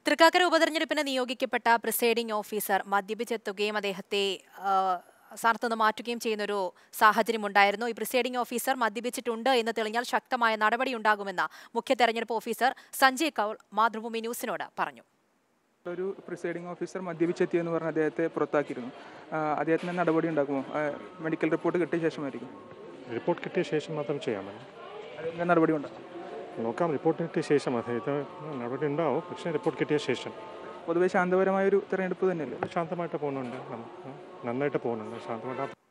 തൃക്കാക്കര ഉപതെരഞ്ഞെടുപ്പിന് നിയോഗിക്കപ്പെട്ട presiding officer മദ്യപിച്ചെത്തുകയും അദ്ദേഹത്തെ ആ, സ്ഥാനത്ത് നിന്ന് മാറ്റുകയും ചെയ്യുന്നൊരു സാഹചര്യം ഉണ്ടായിരുന്നു ഈ പ്രിസൈഡിംഗ് ഓഫീസർ മദ്യപിച്ചിട്ടുണ്ട് എന്ന് തെളിഞ്ഞാൽ ശക്തമായ നടപടിയുണ്ടാകുമെന്ന് മുഖ്യ തെരഞ്ഞെടുപ്പ് ഓഫീസർ സഞ്ജയ് കൗൾ മാതൃഭൂമി ന്യൂസിനോട് പറഞ്ഞു ഒരു പ്രിസൈഡിംഗ് ഓഫീസർ മദ്യപിച്ചെത്തിയെന്ന് പറഞ്ഞ് അദ്ദേഹത്തെ പുറത്താക്കിയിരുന്നു ആ, അദ്ദേഹത്തിന് നടപടി ഉണ്ടാക്കുമോ ആ, മെഡിക്കൽ റിപ്പോർട്ട് കിട്ടിയ ശേഷമായിരിക്കും റിപ്പോർട്ട് കിട്ടിയ ശേഷം മാത്രം ചെയ്യാമല്ലോ അതിന് നടപടി ഉണ്ടാകും നോക്കാം റിപ്പോർട്ട് കിട്ടിയ ശേഷം അദ്ദേഹത്തെ നടപടി ഉണ്ടാവും പക്ഷേ റിപ്പോർട്ട് കിട്ടിയ ശേഷം പൊതുവെ ശാന്തപരമായ ഒരു തെരഞ്ഞെടുപ്പ് തന്നെയല്ലേ ശാന്തമായിട്ട് പോകുന്നുണ്ട് നമുക്ക് നന്നായിട്ട് പോകുന്നുണ്ട് ശാന്തമായിട്ട്